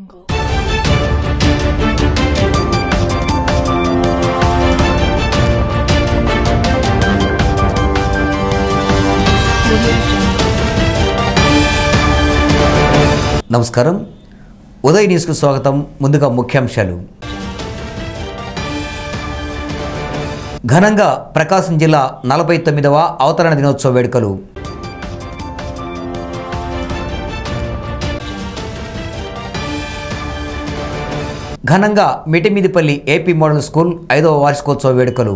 నమస్కారం ఉదయ్ న్యూస్కు స్వాగతం ముందుగా ముఖ్యాంశాలు ఘనంగా ప్రకాశం జిల్లా నలభై తొమ్మిదవ అవతరణ దినోత్సవ వేడుకలు ఘనంగా మిటిమిదిపల్లి ఏపీ మోడల్ స్కూల్ ఐదవ వార్షికోత్సవ వేడుకలు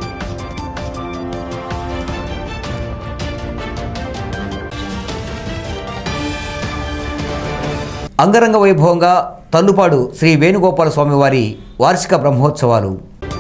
అంగరంగ వైభవంగా తల్లుపాడు శ్రీ వేణుగోపాల స్వామివారి వార్షిక బ్రహ్మోత్సవాలు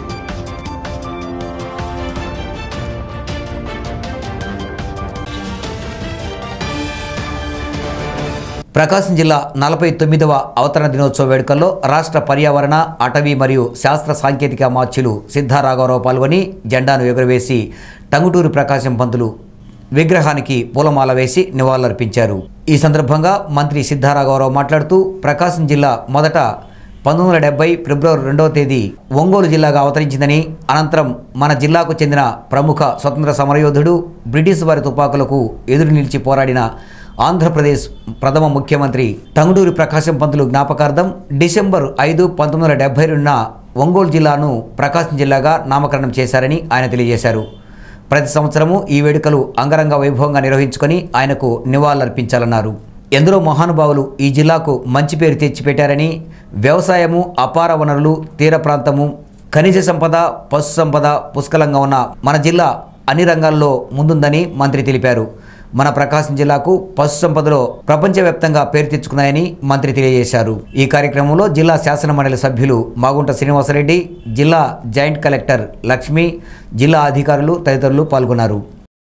ప్రకాశం జిల్లా నలభై తొమ్మిదవ అవతరణ దినోత్సవ వేడుకల్లో రాష్ట్ర పర్యావరణ అటవీ మరియు శాస్త్ర సాంకేతిక మార్చులు సిద్ధారాఘవరావు పాల్గొని జెండాను ఎగురవేసి టంగుటూరు ప్రకాశం పంతులు విగ్రహానికి పూలమాల వేసి నివాళులర్పించారు ఈ సందర్భంగా మంత్రి సిద్ధారాఘవరావు మాట్లాడుతూ ప్రకాశం జిల్లా మొదట పంతొమ్మిది వందల డెబ్బై ఫిబ్రవరి రెండవ తేదీ ఒంగోలు జిల్లాగా అవతరించిందని అనంతరం మన జిల్లాకు చెందిన ప్రముఖ స్వతంత్ర సమరయోధుడు బ్రిటిష్ వారి తుపాకులకు ఎదురు నిలిచి పోరాడిన ఆంధ్రప్రదేశ్ ప్రథమ ముఖ్యమంత్రి టంగుటూరి ప్రకాశం పంతులు జ్ఞాపకార్థం డిసెంబర్ ఐదు పంతొమ్మిది వందల డెబ్బై రెండున ఒంగోలు జిల్లాను ప్రకాశం జిల్లాగా నామకరణం చేశారని ఆయన తెలియజేశారు ప్రతి సంవత్సరము ఈ వేడుకలు అంగరంగ వైభవంగా నిర్వహించుకొని ఆయనకు నివాళులర్పించాలన్నారు ఎందరో మహానుభావులు ఈ జిల్లాకు మంచి పేరు తెచ్చిపెట్టారని వ్యవసాయము అపార వనరులు తీర ప్రాంతము ఖనిజ సంపద పశు సంపద పుష్కలంగా ఉన్న మన జిల్లా అన్ని రంగాల్లో ముందుందని మంత్రి తెలిపారు మన ప్రకాశం జిల్లాకు పశు సంపదలో ప్రపంచవ్యాప్తంగా పేరు తెచ్చుకున్నాయని మంత్రి తెలియజేశారు ఈ కార్యక్రమంలో జిల్లా శాసన మండలి సభ్యులు మాగుంట శ్రీనివాసరెడ్డి జిల్లా జాయింట్ కలెక్టర్ లక్ష్మి జిల్లా అధికారులు తదితరులు పాల్గొన్నారు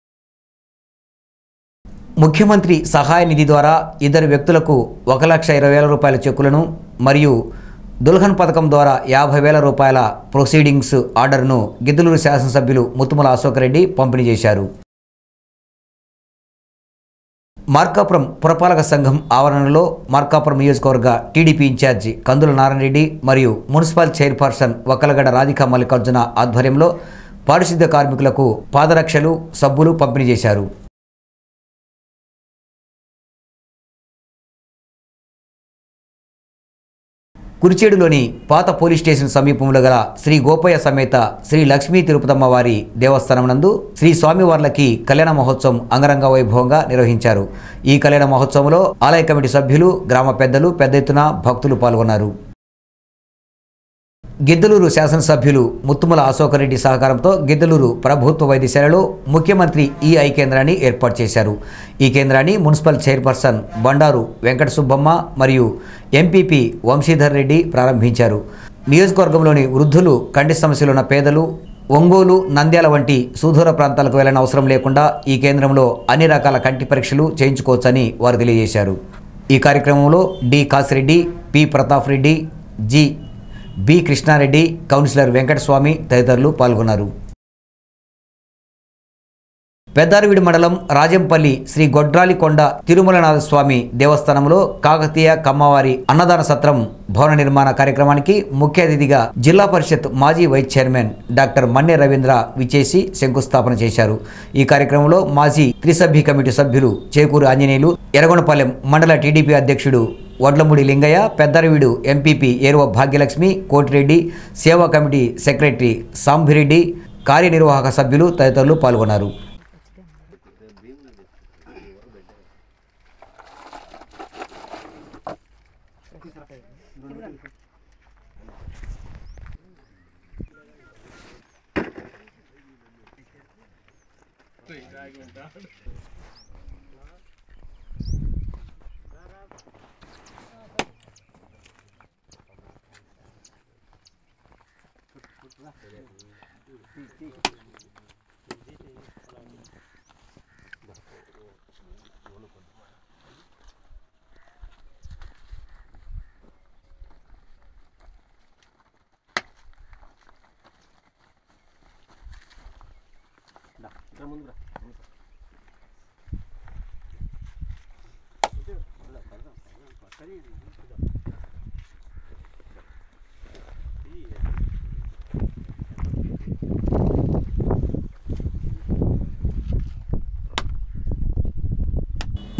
ముఖ్యమంత్రి సహాయ నిధి ద్వారా ఇద్దరు వ్యక్తులకు ఒక లక్ష ఇరవై వేల రూపాయల చెక్కులను మరియు దుల్హన్ పథకం ద్వారా యాభై వేల రూపాయల ప్రొసీడింగ్స్ ఆర్డర్ను గిద్దలూరు శాసనసభ్యులు ముత్తుమల అశోక్ రెడ్డి పంపిణీ చేశారు మార్కాపురం పురపాలక సంఘం ఆవరణలో మార్కాపురం నియోజకవర్గ టీడీపీ ఇన్ఛార్జి కందుల నారాయణ రెడ్డి మరియు మున్సిపల్ చైర్పర్సన్ వక్కలగడ్డ రాధికా మల్లికార్జున ఆధ్వర్యంలో పారిశుద్ధ్య కార్మికులకు పాదరక్షలు సబ్బులు పంపిణీ చేశారు కురిచేడులోని పాత పోలీస్ స్టేషన్ సమీపంలో గల శ్రీ గోపయ్య సమేత శ్రీ లక్ష్మీ తిరుపతమ్మ వారి దేవస్థానం నందు శ్రీ స్వామివార్లకి కళ్యాణ మహోత్సవం అంగరంగ వైభవంగా నిర్వహించారు ఈ కళ్యాణ మహోత్సవంలో ఆలయ కమిటీ సభ్యులు గ్రామ పెద్దలు పెద్ద ఎత్తున భక్తులు పాల్గొన్నారు గిద్దలూరు శాసనసభ్యులు ముత్తుమల అశోకరెడ్డి సహకారంతో గిద్దలూరు ప్రభుత్వ వైద్యశాలలో ముఖ్యమంత్రి ఈ ఐ కేంద్రాన్ని ఏర్పాటు చేశారు ఈ కేంద్రాన్ని మున్సిపల్ చైర్పర్సన్ బండారు వెంకట సుబ్బమ్మ మరియు ఎంపీపీ వంశీధర్ రెడ్డి ప్రారంభించారు నియోజకవర్గంలోని వృద్ధులు కంటి సమస్యలు ఉన్న పేదలు ఒంగోలు నంద్యాల వంటి సుదూర ప్రాంతాలకు వెళ్లని అవసరం లేకుండా ఈ కేంద్రంలో అన్ని రకాల కంటి పరీక్షలు చేయించుకోవచ్చని వారు తెలియజేశారు ఈ కార్యక్రమంలో D Kasireddy P Pratap Reddy G B Krishna Reddy councillor Venkataswamy తదితరులు పాల్గొన్నారు పెద్దారవీడి మండలం రాజంపల్లి శ్రీ గొడ్రాలికొండ తిరుమలనాథ స్వామి దేవస్థానంలో కాకతీయ కమ్మవారి అన్నదాన సత్రం భవన నిర్మాణ కార్యక్రమానికి ముఖ్య అతిథిగా జిల్లా పరిషత్ మాజీ vice chairman doctor Manne Ravindra విచేసి శంకుస్థాపన చేశారు ఈ కార్యక్రమంలో మాజీ త్రిసభ్య కమిటీ సభ్యులు చేకూరు ఆంజనేయులు ఎర్రగొండపాలెం మండల టీడీపీ అధ్యక్షుడు వడ్లమూడి లింగయ్య పెద్దరవీడు ఎంపీపీ ఏరువ భాగ్యలక్ష్మి కోటిరెడ్డి సేవా కమిటీ సెక్రటరీ సాంభిరెడ్డి కార్యనిర్వాహక సభ్యులు తదితరులు పాల్గొన్నారు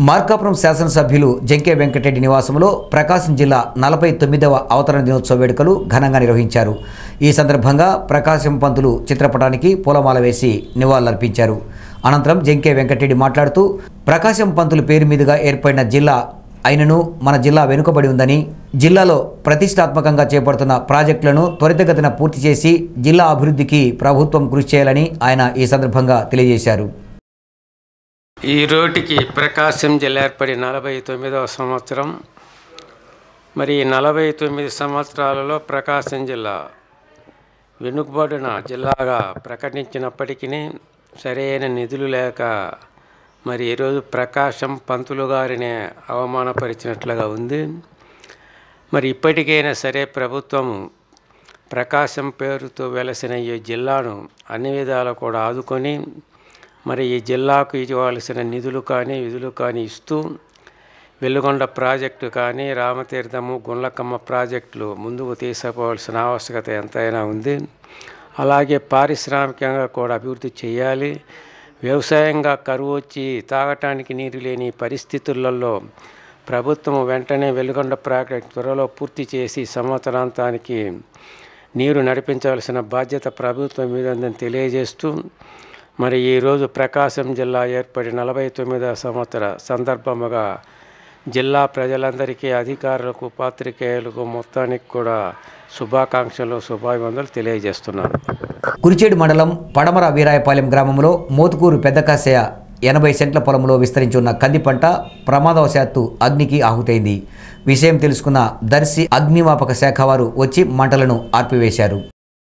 మార్కాపురం శాసనసభ్యులు జంకే వెంకటరెడ్డి నివాసంలో ప్రకాశం జిల్లా నలభై తొమ్మిదవ అవతరణ దినోత్సవ వేడుకలు ఘనంగా నిర్వహించారు ఈ సందర్భంగా ప్రకాశం పంతులు చిత్రపటానికి పూలమాల వేసి నివాళులర్పించారు అనంతరం జంకే వెంకటరెడ్డి మాట్లాడుతూ ప్రకాశం పంతులు పేరు మీదుగా ఏర్పడిన జిల్లా అయినను మన జిల్లా వెనుకబడి ఉందని జిల్లాలో ప్రతిష్టాత్మకంగా చేపడుతున్న ప్రాజెక్టులను త్వరితగతిన పూర్తి చేసి జిల్లా అభివృద్ధికి ప్రభుత్వం కృషి చేయాలని ఆయన ఈ సందర్భంగా తెలియజేశారు ఈ రోటికి ప్రకాశం జిల్లా ఏర్పడి నలభై తొమ్మిదవ సంవత్సరం మరి ఈ నలభై తొమ్మిది సంవత్సరాలలో ప్రకాశం జిల్లా వెనుకబడిన జిల్లాగా ప్రకటించినప్పటికీ సరైన నిధులు లేక మరి ఈరోజు ప్రకాశం పంతులు గారిని అవమానపరిచినట్లుగా ఉంది మరి ఇప్పటికైనా సరే ప్రభుత్వం ప్రకాశం పేరుతో వెలసిన ఈ జిల్లాను అన్ని విధాలు కూడా ఆదుకొని మరి ఈ జిల్లాకు ఇవ్వాల్సిన నిధులు కానీ విధులు కానీ ఇస్తూ వెలుగొండ ప్రాజెక్టు కానీ రామతీర్థము గుండ్లకమ్మ ప్రాజెక్టులు ముందుకు తీసుకుపోవాల్సిన ఆవశ్యకత ఎంతైనా ఉంది అలాగే పారిశ్రామికంగా కూడా అభివృద్ధి చేయాలి వ్యవసాయంగా కరువు వచ్చి తాగటానికి నీరు లేని పరిస్థితులలో ప్రభుత్వం వెంటనే వెలుగొండ ప్రాజెక్ట్ త్వరలో పూర్తి చేసి సంవత్సరాంతానికి నీరు నడిపించవలసిన బాధ్యత ప్రభుత్వం మీద ఉందని తెలియజేస్తూ మరి ఈరోజు ప్రకాశం జిల్లా ఏర్పడి నలభై తొమ్మిదవ సంవత్సర సందర్భముగా జిల్లా ప్రజలందరికీ అధికారులకు పాత్రికేయులకు మొత్తానికి కూడా శుభాకాంక్షలు శుభాభివందనలు తెలియజేస్తున్నాను కురిచేడు మండలం పడమర వీరాయపాలెం గ్రామంలో మోతుకూరు పెద్దకాశయ ఎనభై సెంట్ల పొలంలో విస్తరించి ఉన్న కంది పంట ప్రమాదవశాత్తు అగ్నికి ఆహుతైంది విషయం తెలుసుకున్న దర్శి అగ్నిమాపక శాఖ వారు వచ్చి మంటలను ఆర్పివేశారు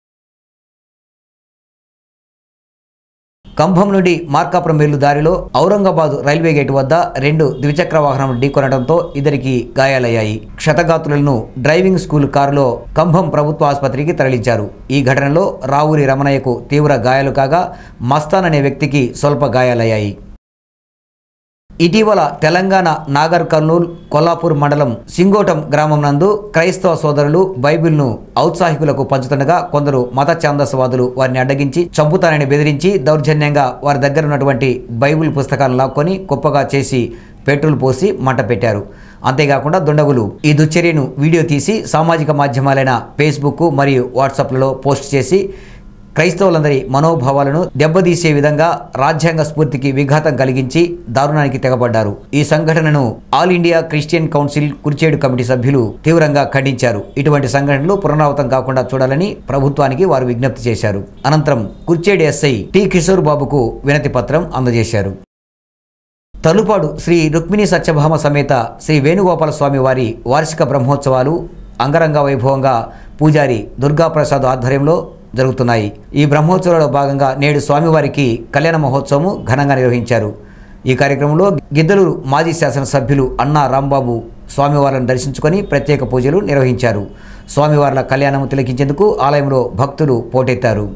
కంభం నుండి మార్కాపురం వెళ్ళు దారిలో ఔరంగాబాద్ రైల్వే గేట్ వద్ద రెండు ద్విచక్ర వాహనం ఢీకొనడంతో ఇద్దరికి గాయాలయ్యాయి క్షతగాత్రులను డ్రైవింగ్ స్కూల్ కారులో కంభం ప్రభుత్వ ఆసుపత్రికి తరలించారు ఈ ఘటనలో రావూరి రమణయ్యకు తీవ్ర గాయాలు కాగా మస్తాన్ అనే వ్యక్తికి స్వల్ప గాయాలయ్యాయి ఇటీవల తెలంగాణ నాగర్ కర్నూల్ కొల్లాపూర్ మండలం సింగోటం గ్రామం నందు క్రైస్తవ సోదరులు బైబిల్ను ఔత్సాహికులకు పంచుతుండగా కొందరు మత ఛాందసవాదులు వారిని అడ్డగించి చంపుతానని బెదిరించి దౌర్జన్యంగా వారి దగ్గర ఉన్నటువంటి బైబిల్ పుస్తకాలను లాక్కొని కుప్పగా చేసి పెట్రోల్ పోసి మంట పెట్టారు అంతేకాకుండా దుండగులు ఈ దుశ్చర్యను వీడియో తీసి సామాజిక మాధ్యమాలైన ఫేస్బుక్ మరియు వాట్సాప్లలో పోస్ట్ చేసి క్రైస్తవులందరి మనోభావాలను దెబ్బతీసే విధంగా రాజ్యాంగ స్ఫూర్తికి విఘాతం కలిగించి దారుణానికి తెగబడ్డారు ఈ సంఘటనను all India Christian council Kurichedu committee సభ్యులు తీవ్రంగా ఖండించారు ఇటువంటి సంఘటనలు పునరావృతం కాకుండా చూడాలని ప్రభుత్వానికి వారు విజ్ఞప్తి చేశారు అనంతరం కుర్చేడు ఎస్ఐ టి కిషోర్ బాబుకు వినతి పత్రం అందజేశారు తలుపాడు శ్రీ రుక్మిణి సత్యభామ సమేత శ్రీ వేణుగోపాల స్వామి వారి వార్షిక బ్రహ్మోత్సవాలు అంగరంగ వైభవంగా పూజారి దుర్గాప్రసాద్ ఆధ్వర్యంలో జరుగుతున్నాయి ఈ బ్రహ్మోత్సవాలలో భాగంగా నేడు స్వామివారికి కళ్యాణ మహోత్సవం ఘనంగా నిర్వహించారు ఈ కార్యక్రమంలో గిద్దలూరు మాజీ శాసనసభ్యులు అన్నా రాంబాబు స్వామివారిని దర్శించుకొని ప్రత్యేక పూజలు నిర్వహించారు స్వామివార్ల కళ్యాణం తిలకించేందుకు ఆలయంలో భక్తులు పోటెత్తారు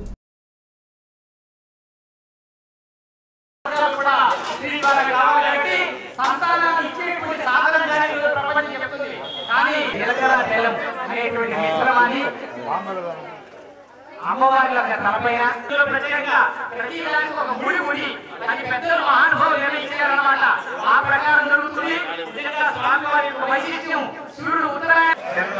కూడా స్త్రీ వాళ్ళకి రావాలి కాబట్టి సంతానాన్ని ఇచ్చేటువంటి సాధనం కానీ ఈరోజు ప్రపంచం చెప్తుంది కానీ నిలకడ నెలం అనేటువంటి మిశ్రమాన్ని అమ్మవారి యొక్క తలపైన ఇందులో ప్రత్యేకంగా ప్రతి దానికి ఒక ముడి ముడి అది పెద్దలు మహానుభావులు నిర్ణయించారన్నమాట ఆ ప్రకారం జరుగుతుంది నిజంగా స్వామివారి యొక్క వైశిష్ట్యం సూర్యుడు ఉత్తరాయణ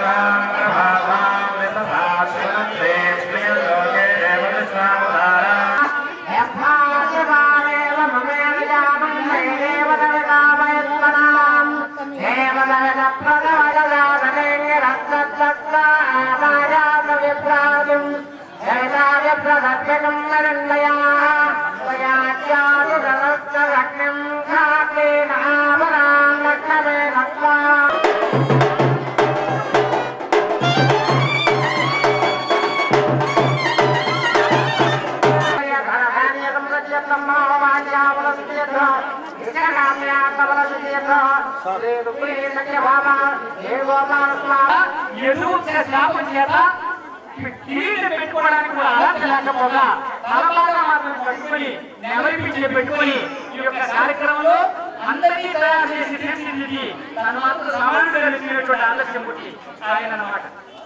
ఎదురు శాపం చేత కీళ్ళు పెట్టుకోవడానికి కూడా అర్హత లేకపోగా తలపాగా మాత్రం కట్టుకొని నెలపించి పెట్టుకొని ఈ యొక్క కార్యక్రమంలో అందరినీ తయారు చేసి తీర్చిదిద్ది తను మాత్రం సమానుడు కలిగినటువంటి ఆలస్యం పుట్టి ఆయన అన్నమాట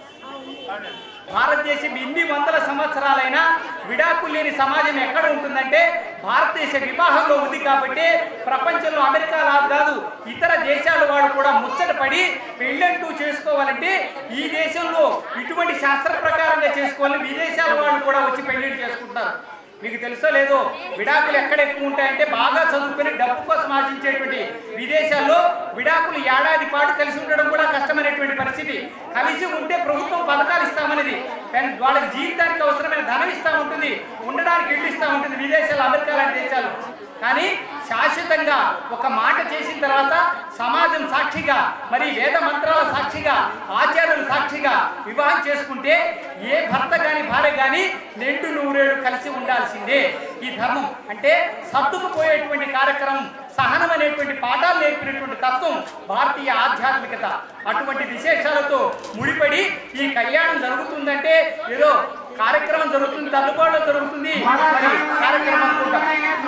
భారతదేశం ఎన్ని వందల సంవత్సరాలైనా విడాకులు లేని సమాజం ఎక్కడ ఉంటుందంటే భారతదేశ వివాహంలో ఉంది కాబట్టి ప్రపంచంలో అమెరికా లాగా కాదు ఇతర దేశాల వాళ్ళు కూడా ముచ్చటపడి పెళ్ళంటూ చేసుకోవాలంటే ఈ దేశంలో ఇటువంటి శాస్త్ర ప్రకారంగా చేసుకోవాలని విదేశాల వాళ్ళు కూడా వచ్చి పెళ్ళిళ్ళు చేసుకుంటారు మీకు తెలుసో లేదో విడాకులు ఎక్కడ ఎక్కువ ఉంటాయంటే బాగా చదువుకుని డబ్బు కోసం ఆశించేటువంటి విదేశాల్లో విడాకులు ఏడాది పాటు కలిసి ఉండడం కూడా కష్టమైనటువంటి పరిస్థితి కలిసి ఉంటే ప్రభుత్వం పథకాలు ఇస్తామనేది కానీ వాళ్ళకి జీవితానికి అవసరమైన ధనం ఇస్తా ఉంటుంది ఉండడానికి ఇల్లు ఇస్తా ఉంటుంది విదేశాలు అమెరికా లాంటి దేశాలు కానీ శాశ్వతంగా ఒక మాట చేసిన తర్వాత సమాజం సాక్షిగా మరి వేద మంత్రాల సాక్షిగా ఆచార్యుల సాక్షిగా వివాహం చేసుకుంటే ఏ భర్త గాని భార్య గాని నిండు నూరేళ్ళు కలిసి ఉండాల్సిందే ఈ ధర్మం అంటే సర్దుకుపోయేటువంటి కార్యక్రమం సహనం అనేటువంటి పాఠాలు నేర్పినటువంటి తత్వం భారతీయ ఆధ్యాత్మికత అటువంటి విశేషాలతో ముడిపడి ఈ కళ్యాణం జరుగుతుందంటే ఏదో కార్యక్రమం జరుగుతుంది తల్లుబాటులో జరుగుతుంది మరి కార్యక్రమం అనుకుంటాం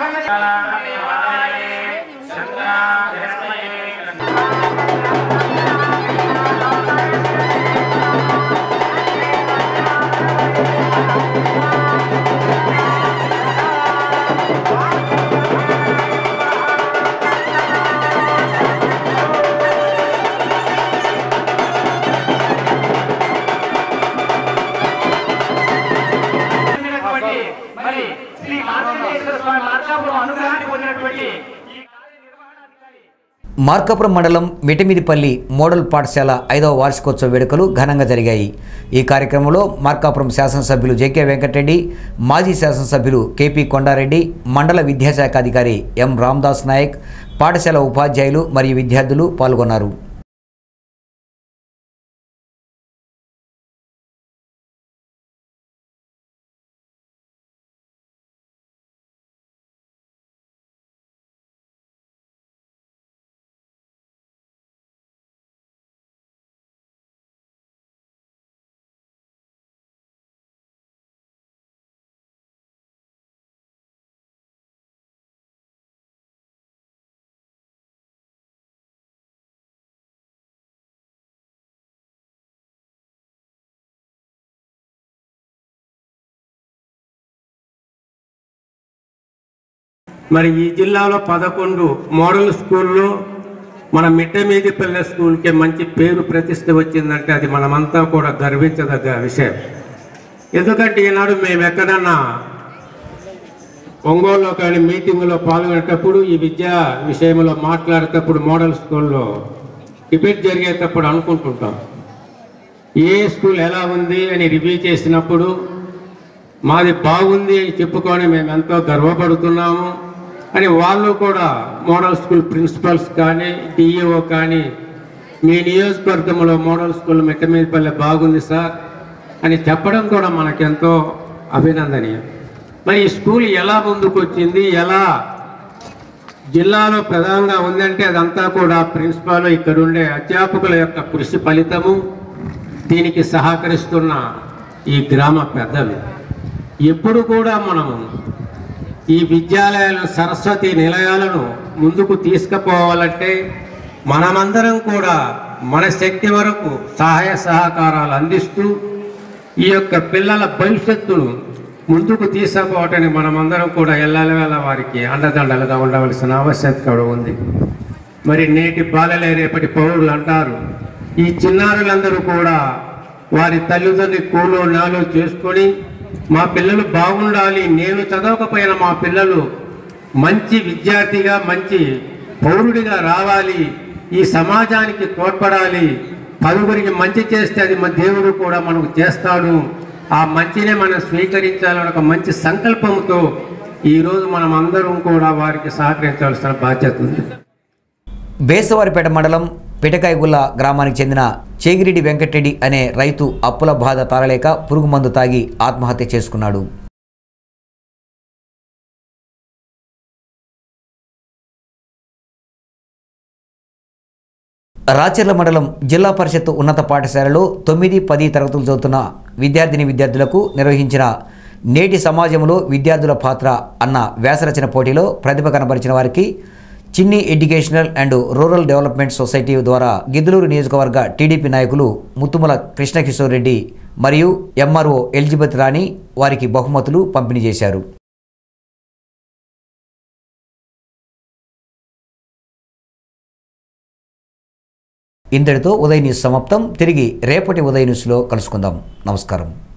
పొందినటువంటి మరి శ్రీ మార్కండేశ్వర స్వామి మార్కాపురం అనుగ్రహాన్ని పొందినటువంటి ఈ కార్యనిర్వహణాధికారి మార్కాపురం మండలం మిటిమిదిపల్లి మోడల్ పాఠశాల ఐదవ వార్షికోత్సవ వేడుకలు ఘనంగా జరిగాయి ఈ కార్యక్రమంలో మార్కాపురం శాసనసభ్యులు జెకే వెంకటరెడ్డి మాజీ శాసనసభ్యులు కెపి కొండారెడ్డి మండల విద్యాశాఖ అధికారి ఎం రామ్దాస్ నాయక్ పాఠశాల ఉపాధ్యాయులు మరియు విద్యార్థులు పాల్గొన్నారు మరి ఈ జిల్లాలో పదకొండు మోడల్ స్కూల్లో మన మిట్టమీదిపల్లె స్కూల్కి మంచి పేరు ప్రతిష్ట వచ్చిందంటే అది మనమంతా కూడా గర్వించదగ్గ విషయం ఎందుకంటే ఈనాడు మేము ఎక్కడన్నా ఒంగోలులో కానీ మీటింగులో పాల్గొనేటప్పుడు ఈ విద్యా విషయంలో మాట్లాడేటప్పుడు మోడల్ స్కూల్లో డిబేట్ జరిగేటప్పుడు అనుకుంటుంటాం ఏ స్కూల్ ఎలా ఉంది అని రివ్యూ చేసినప్పుడు మాది బాగుంది అని చెప్పుకొని మేము ఎంతో గర్వపడుతున్నాము అని వాళ్ళు కూడా మోడల్ స్కూల్ ప్రిన్సిపల్స్ కానీ డిఈఓ కానీ మీ నియోజకవర్గంలో మోడల్ స్కూల్ మెట్టమీదపల్లె బాగుంది సార్ అని చెప్పడం కూడా మనకెంతో అభినందనీయం మరి ఈ స్కూల్ ఎలా ముందుకు వచ్చింది ఎలా జిల్లాలో ప్రధానంగా ఉందంటే అదంతా కూడా ప్రిన్సిపాల్ ఇక్కడ ఉండే అధ్యాపకుల యొక్క కృషి ఫలితము దీనికి సహకరిస్తున్న ఈ గ్రామ పెద్దలు ఎప్పుడు కూడా మనము ఈ విద్యాలయాలను సరస్వతి నిలయాలను ముందుకు తీసుకుపోవాలంటే మనమందరం కూడా మన శక్తి వరకు సహాయ సహకారాలు అందిస్తూ ఈ యొక్క పిల్లల భవిష్యత్తును ముందుకు తీసుకుపోవటానికి మనమందరం కూడా ఎల్లవేళ వారికి అండదండలుగా ఉండవలసిన ఆవశ్యకత కూడా ఉంది మరి నేటి బాలలే రేపటి పౌరులు అంటారు ఈ చిన్నారులందరూ కూడా వారి తల్లిదండ్రులు కూలో నాలో చేసుకొని మా పిల్లలు బాగుండాలి నేను చదవకపోయిన మా పిల్లలు మంచి విద్యార్థిగా మంచి పౌరుడిగా రావాలి ఈ సమాజానికి తోడ్పడాలి పలువురికి మంచి చేస్తే అది మన దేవుడు కూడా మనకు చేస్తాడు ఆ మంచినే మనం స్వీకరించాలని ఒక మంచి సంకల్పంతో ఈరోజు మనం అందరం కూడా వారికి సహకరించాల్సిన బాధ్యత ఉంది బేసవారిపేట మండలం పిటకాయగుల్ల గ్రామానికి చెందిన చేగిరెడ్డి వెంకటరెడ్డి అనే రైతు అప్పుల బాధ తాళలేక పురుగు మందు తాగి ఆత్మహత్య చేసుకున్నాడు రాచర్ల మండలం జిల్లా పరిషత్ ఉన్నత పాఠశాలలో తొమ్మిది పది తరగతులు చదువుతున్న విద్యార్థిని విద్యార్థులకు నిర్వహించిన నేటి సమాజంలో విద్యార్థుల పాత్ర అన్న వ్యాసరచన పోటీలో ప్రతిభ కనబరిచిన వారికి Chinni educational and rural development society ద్వారా గిద్దలూరు నియోజకవర్గ టీడీపీ నాయకులు ముత్తుమల కృష్ణకిషోర్ రెడ్డి మరియు ఎంఆర్ఓ ఎలిజబెత్ రాణి వారికి బహుమతులు పంపిణీ చేశారు ఇంతటితో ఉదయ న్యూస్ సమాప్తం తిరిగి రేపటి ఉదయ న్యూస్లో కలుసుకుందాం నమస్కారం